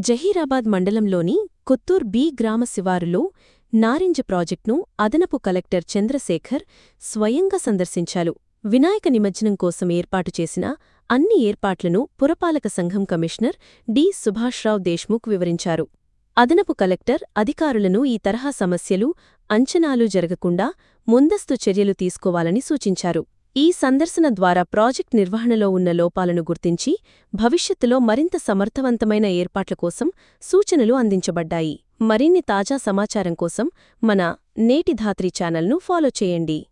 జహీరాబాద్ మండలంలోని కొత్తూర్ బి గ్రామ శివారులో నారింజ ప్రాజెక్టును అదనపు కలెక్టర్ చంద్రశేఖర్ స్వయంగా సందర్శించారు వినాయక నిమజ్జనం కోసం ఏర్పాటు చేసిన అన్ని ఏర్పాట్లను పురపాలక సంఘం కమిషనర్ డి సుభాష్రావ్ దేశ్ముఖ్ వివరించారు అదనపు కలెక్టర్ అధికారులను ఈ తరహా సమస్యలు అంచనాలు జరగకుండా ముందస్తు చర్యలు తీసుకోవాలని సూచించారు ఈ సందర్శన ద్వారా ప్రాజెక్ట్ నిర్వహణలో ఉన్న లోపాలను గుర్తించి భవిష్యత్తులో మరింత సమర్థవంతమైన ఏర్పాట్ల కోసం సూచనలు అందించబడ్డాయి మరిన్ని తాజా సమాచారం కోసం మన నేటి ధాత్రి ఛానల్ను ఫాలో చేయండి